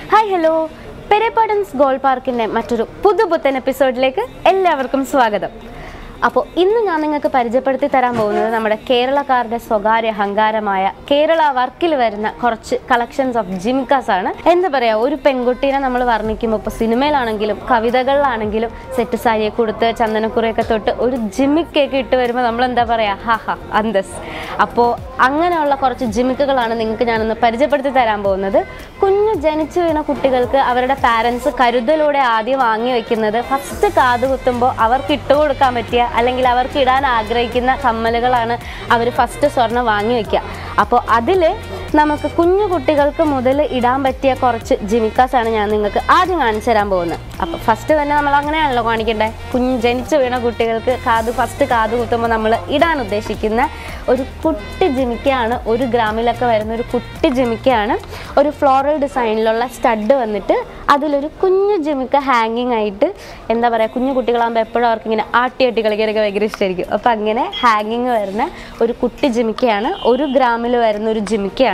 hi hello പെരേപ്പാടൻസ് goal പാർക്കിൻ്റെ മറ്റൊരു പുതുപുത്തൻ എപ്പിസോഡിലേക്ക് എല്ലാവർക്കും സ്വാഗതം അപ്പോൾ ഇന്ന് ഞാൻ നിങ്ങൾക്ക് പരിചയപ്പെടുത്തി തരാൻ പോകുന്നത് നമ്മുടെ കേരളക്കാരുടെ സ്വകാര്യ അഹങ്കാരമായ കേരള വർക്കിൽ വരുന്ന കുറച്ച് കളക്ഷൻസ് ഓഫ് ജിംകാസ് ആണ് എന്താ പറയുക ഒരു പെൺകുട്ടീനെ നമ്മൾ വർണ്ണിക്കുമ്പോൾ ഇപ്പോൾ സിനിമയിലാണെങ്കിലും കവിതകളിലാണെങ്കിലും സെറ്റ് സാരിയെ കൊടുത്ത് ചന്ദനക്കുറയൊക്കെ തൊട്ട് ഒരു ജിമിക്കൊക്കെ ഇട്ട് വരുമ്പോൾ നമ്മൾ എന്താ പറയുക ഹാ ഹാ അന്തസ് അപ്പോൾ അങ്ങനെയുള്ള കുറച്ച് ജിമിക്കുകളാണ് നിങ്ങൾക്ക് ഞാനൊന്ന് പരിചയപ്പെടുത്തി തരാൻ പോകുന്നത് കുഞ്ഞു ജനിച്ചു വീണ കുട്ടികൾക്ക് അവരുടെ പാരൻസ് കരുതലോടെ ആദ്യം വാങ്ങി വെക്കുന്നത് ഫസ്റ്റ് കാത് കുത്തുമ്പോൾ അവർക്ക് ഇട്ട് കൊടുക്കാൻ പറ്റിയ അല്ലെങ്കിൽ അവർക്ക് ഇടാൻ ആഗ്രഹിക്കുന്ന കമ്മലുകളാണ് അവർ ഫസ്റ്റ് സ്വർണ്ണം വാങ്ങി വെക്കുക അപ്പോൾ അതിൽ നമുക്ക് കുഞ്ഞു കുട്ടികൾക്ക് മുതൽ ഇടാൻ പറ്റിയ കുറച്ച് ജിമിക്കാസ് ആണ് ഞാൻ നിങ്ങൾക്ക് ആദ്യം കാണിച്ചു തരാൻ പോകുന്നത് അപ്പോൾ ഫസ്റ്റ് തന്നെ നമ്മൾ അങ്ങനെയാണല്ലോ കാണിക്കണ്ടേ കുഞ്ഞ് ജനിച്ചു വീണ കുട്ടികൾക്ക് കാത് ഫസ്റ്റ് കാത് കുത്തുമ്പോൾ നമ്മൾ ഇടാൻ ഉദ്ദേശിക്കുന്ന ഒരു കുട്ടി ജിമിക്കയാണ് ഒരു ഗ്രാമിലൊക്കെ വരുന്ന ഒരു കുട്ടി ജിമിക്കയാണ് ഒരു ഫ്ലോറൽ ഡിസൈനിലുള്ള സ്റ്റഡ് വന്നിട്ട് അതിലൊരു കുഞ്ഞു ജിമിക്ക ഹാങ്ങിങ് ആയിട്ട് എന്താ പറയുക കുഞ്ഞു കുട്ടികളാകുമ്പോൾ എപ്പോഴും അവർക്ക് ഇങ്ങനെ ആട്ടി ആട്ടി കളിക്കാനൊക്കെ ഭയങ്കര ഇഷ്ടമായിരിക്കും അപ്പോൾ അങ്ങനെ ഹാങ്ങിങ് വരുന്ന ഒരു കുട്ടി ജിമിക്കയാണ് ഒരു ഗ്രാമിൽ വരുന്ന ഒരു ജിമിക്കയാണ്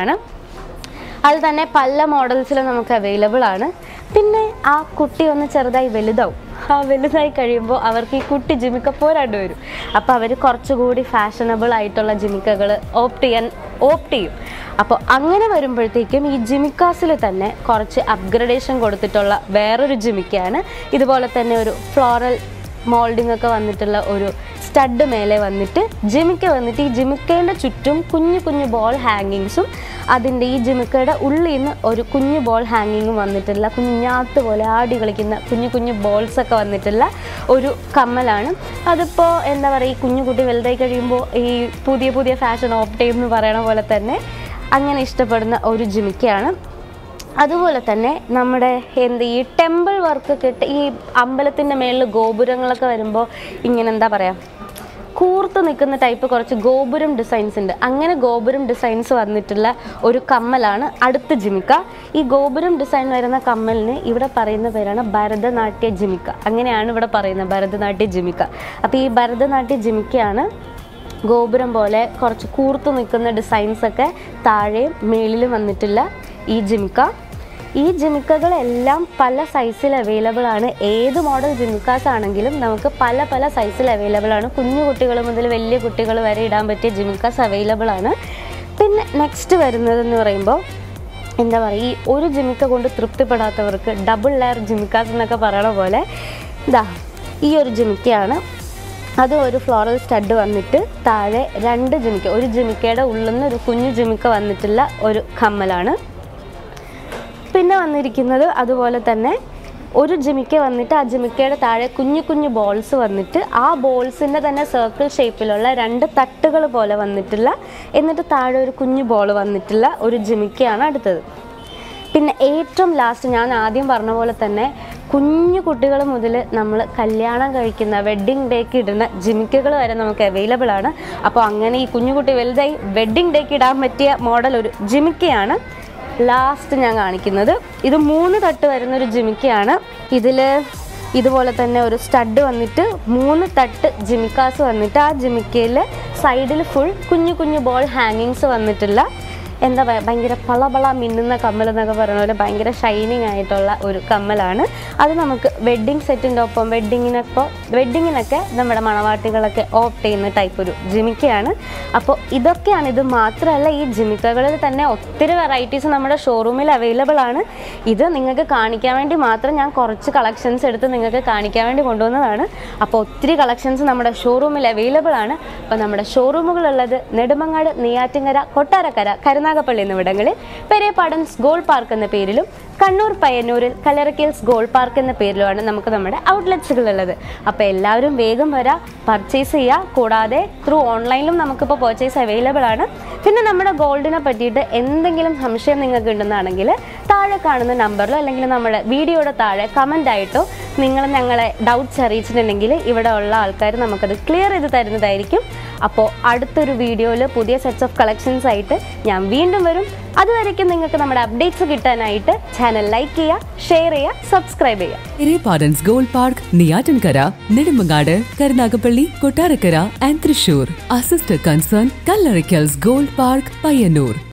അത് തന്നെ പല മോഡൽസിൽ നമുക്ക് അവൈലബിൾ ആണ് പിന്നെ ആ കുട്ടി ഒന്ന് ചെറുതായി വലുതാവും ആ വലുതായി കഴിയുമ്പോൾ അവർക്ക് ഈ കുട്ടി ജിമിക്ക പോരാണ്ട് വരും അപ്പോൾ അവർ കുറച്ചുകൂടി ഫാഷനബിൾ ആയിട്ടുള്ള ജിമിക്കകൾ ഓപ്റ്റ് ചെയ്യാൻ ഓപ്റ്റ് ചെയ്യും അപ്പോൾ അങ്ങനെ വരുമ്പോഴത്തേക്കും ഈ ജിമിക്കാസിൽ തന്നെ കുറച്ച് അപ്ഗ്രഡേഷൻ കൊടുത്തിട്ടുള്ള വേറൊരു ജിമിക്കയാണ് ഇതുപോലെ തന്നെ ഒരു ഫ്ലോറൽ മോൾഡിംഗ് ഒക്കെ വന്നിട്ടുള്ള ഒരു സ്റ്റഡ് മേലെ വന്നിട്ട് ജിമിക്ക വന്നിട്ട് ഈ ജിമിക്കേൻ്റെ ചുറ്റും കുഞ്ഞു കുഞ്ഞു ബോൾ ഹാങ്ങിങ്സും അതിൻ്റെ ഈ ജിമിക്കയുടെ ഉള്ളിൽ നിന്ന് ഒരു കുഞ്ഞു ബോൾ ഹാങ്ങിങ്ങും വന്നിട്ടുള്ള കുഞ്ഞാത്ത് പോലെ ആടി കളിക്കുന്ന കുഞ്ഞു കുഞ്ഞു ബോൾസ് ഒക്കെ വന്നിട്ടുള്ള ഒരു കമ്മലാണ് അതിപ്പോൾ എന്താ പറയുക ഈ കുഞ്ഞു കുട്ടി വലുതായി കഴിയുമ്പോൾ ഈ പുതിയ പുതിയ ഫാഷൻ ഓപ്റ്റ് എന്ന് പറയണ പോലെ തന്നെ അങ്ങനെ ഇഷ്ടപ്പെടുന്ന ഒരു ജിമിക്കയാണ് അതുപോലെ തന്നെ നമ്മുടെ എന്ത് ഈ ടെമ്പിൾ വർക്ക് കിട്ടി ഈ അമ്പലത്തിൻ്റെ മേളിൽ ഗോപുരങ്ങളൊക്കെ വരുമ്പോൾ ഇങ്ങനെ എന്താ പറയുക കൂർത്ത് നിൽക്കുന്ന ടൈപ്പ് കുറച്ച് ഗോപുരം ഡിസൈൻസ് ഉണ്ട് അങ്ങനെ ഗോപുരം ഡിസൈൻസ് വന്നിട്ടുള്ള ഒരു കമ്മലാണ് അടുത്ത ജിമിക്ക ഈ ഗോപുരം ഡിസൈൻ വരുന്ന കമ്മലിന് ഇവിടെ പറയുന്ന പേരാണ് ഭരതനാട്യ ജിമിക്ക അങ്ങനെയാണ് ഇവിടെ പറയുന്നത് ഭരതനാട്യ ജിമിക്ക അപ്പോൾ ഈ ഭരതനാട്യ ജിമിക്കയാണ് ഗോപുരം പോലെ കുറച്ച് കൂർത്തു നിൽക്കുന്ന ഡിസൈൻസ് ഒക്കെ താഴെയും മേളിലും വന്നിട്ടുള്ള ഈ ജിമിക്ക ഈ ജിമിക്കകളെല്ലാം പല സൈസിൽ അവൈലബിൾ ആണ് ഏത് മോഡൽ ജിമിക്കാസ് ആണെങ്കിലും നമുക്ക് പല പല സൈസിൽ അവൈലബിൾ ആണ് കുഞ്ഞു കുട്ടികൾ മുതൽ വലിയ കുട്ടികൾ വരെ ഇടാൻ പറ്റിയ ജിമിക്കാസ് അവൈലബിൾ ആണ് പിന്നെ നെക്സ്റ്റ് വരുന്നതെന്ന് പറയുമ്പോൾ എന്താ പറയുക ഈ ഒരു ജിമിക്ക കൊണ്ട് തൃപ്തിപ്പെടാത്തവർക്ക് ഡബിൾ ലെയർ ജിമിക്കാസ് എന്നൊക്കെ പറയണ പോലെ ഇതാ ഈ ഒരു ജിമിക്കയാണ് അത് ഒരു ഫ്ലോറൽ സ്റ്റഡ് വന്നിട്ട് താഴെ രണ്ട് ജിമിക്ക ഒരു ജിമിക്കയുടെ ഉള്ളിൽ നിന്ന് ഒരു കുഞ്ഞു ജിമിക്ക വന്നിട്ടുള്ള ഒരു കമ്മലാണ് പിന്നെ വന്നിരിക്കുന്നത് അതുപോലെ തന്നെ ഒരു ജിമിക്ക വന്നിട്ട് ആ ജിമിക്കയുടെ താഴെ കുഞ്ഞു കുഞ്ഞു ബോൾസ് വന്നിട്ട് ആ ബോൾസിൻ്റെ തന്നെ സർക്കിൾ ഷേപ്പിലുള്ള രണ്ട് തട്ടുകൾ പോലെ വന്നിട്ടുള്ള എന്നിട്ട് താഴെ ഒരു കുഞ്ഞു ബോൾ വന്നിട്ടുള്ള ഒരു ജിമിക്കയാണ് അടുത്തത് പിന്നെ ഏറ്റവും ലാസ്റ്റ് ഞാൻ ആദ്യം പറഞ്ഞ പോലെ തന്നെ കുഞ്ഞു കുട്ടികൾ മുതൽ നമ്മൾ കല്യാണം കഴിക്കുന്ന വെഡ്ഡിങ് ഡേക്ക് ഇടുന്ന ജിമിക്കകൾ വരെ നമുക്ക് അവൈലബിൾ ആണ് അപ്പോൾ അങ്ങനെ ഈ കുഞ്ഞുകുട്ടി വലുതായി വെഡ്ഡിങ് ഡേക്ക് ഇടാൻ പറ്റിയ മോഡൽ ഒരു ജിമിക്കയാണ് ലാസ്റ്റ് ഞാൻ കാണിക്കുന്നത് ഇത് മൂന്ന് തട്ട് വരുന്ന ഒരു ജിമിക്കയാണ് ഇതിൽ ഇതുപോലെ തന്നെ ഒരു സ്റ്റഡ് വന്നിട്ട് മൂന്ന് തട്ട് ജിമിക്കാസ് വന്നിട്ട് ആ ജിമിക്കയിൽ സൈഡിൽ ഫുൾ കുഞ്ഞു കുഞ്ഞു ബോൾ ഹാങ്ങിങ്സ് വന്നിട്ടുള്ള എന്താ പറയുക ഭയങ്കര പളപള മിന്നുന്ന കമ്മൽ എന്നൊക്കെ പറയുന്ന പോലെ ഭയങ്കര ഷൈനിങ് ആയിട്ടുള്ള ഒരു കമ്മലാണ് അത് നമുക്ക് വെഡ്ഡിങ് സെറ്റിൻ്റെ ഒപ്പം വെഡ്ഡിങ്ങിനൊപ്പം വെഡ്ഡിങ്ങിനൊക്കെ നമ്മുടെ മണവാട്ടികളൊക്കെ ഓപ്റ്റ് ചെയ്യുന്ന ടൈപ്പ് ഒരു ജിമിക്കയാണ് അപ്പോൾ ഇതൊക്കെയാണ് ഇത് മാത്രമല്ല ഈ ജിമിക്കകളിൽ തന്നെ ഒത്തിരി വെറൈറ്റീസ് നമ്മുടെ ഷോറൂമിൽ അവൈലബിൾ ആണ് ഇത് നിങ്ങൾക്ക് കാണിക്കാൻ വേണ്ടി മാത്രം ഞാൻ കുറച്ച് കളക്ഷൻസ് എടുത്ത് നിങ്ങൾക്ക് കാണിക്കാൻ വേണ്ടി കൊണ്ടുവന്നതാണ് അപ്പോൾ ഒത്തിരി കളക്ഷൻസ് നമ്മുടെ ഷോറൂമിൽ അവൈലബിൾ ആണ് അപ്പോൾ നമ്മുടെ ഷോറൂമുകളുള്ളത് നെടുമങ്ങാട് നെയ്യാറ്റിങ്ങര കൊട്ടാരക്കര കരുനാഗപ്പള്ളി എന്നിവിടങ്ങളിൽ പെരേപ്പാടൻസ് ഗോൾ പാർക്ക് എന്ന പേരിലും കണ്ണൂർ പയ്യന്നൂരിൽ കലറക്കിൽസ് ഗോൾ പാർക്ക് എന്ന പേരിലുമാണ് നമുക്ക് നമ്മുടെ ഔട്ട്ലെറ്റ്സുകൾ ഉള്ളത് അപ്പോൾ എല്ലാവരും വേഗം വരാം പർച്ചേസ് ചെയ്യുക കൂടാതെ ത്രൂ ഓൺലൈനിലും നമുക്കിപ്പോൾ പർച്ചേസ് അവൈലബിൾ ആണ് പിന്നെ നമ്മുടെ ഗോൾഡിനെ പറ്റിയിട്ട് എന്തെങ്കിലും സംശയം നിങ്ങൾക്ക് ഉണ്ടെന്നാണെങ്കിൽ താഴെ കാണുന്ന നമ്പറിലോ അല്ലെങ്കിൽ നമ്മുടെ വീഡിയോയുടെ താഴെ കമൻ്റ് ആയിട്ടോ നിങ്ങൾ ഞങ്ങളെ ഡൗട്ട്സ് അറിയിച്ചിട്ടുണ്ടെങ്കിൽ ഇവിടെ ഉള്ള ആൾക്കാർ നമുക്കത് ക്ലിയർ ചെയ്ത് തരുന്നതായിരിക്കും അപ്പോൾ അടുത്തൊരു വീഡിയോയിൽ പുതിയ സെറ്റ്സ് ഓഫ് കളക്ഷൻസ് ആയിട്ട് ഞാൻ വീണ്ടും വരും അതുവരേക്കും നിങ്ങൾക്ക് നമ്മുടെ അപ്ഡേറ്റ്സ് കിട്ടാനായിട്ട് ചാനൽ ലൈക്ക് ചെയ്യുക ഷെയർ ചെയ്യുക സബ്സ്ക്രൈബ് ചെയ്യുക പെരേപാടൻസ് gold park Neyyattinkara Nedumangad Karunagappally Kottarakkara and Thrissur sister concern കല്ലറിക്കൽസ് ഗോൾഡ് പാർക്ക് പയ്യന്നൂർ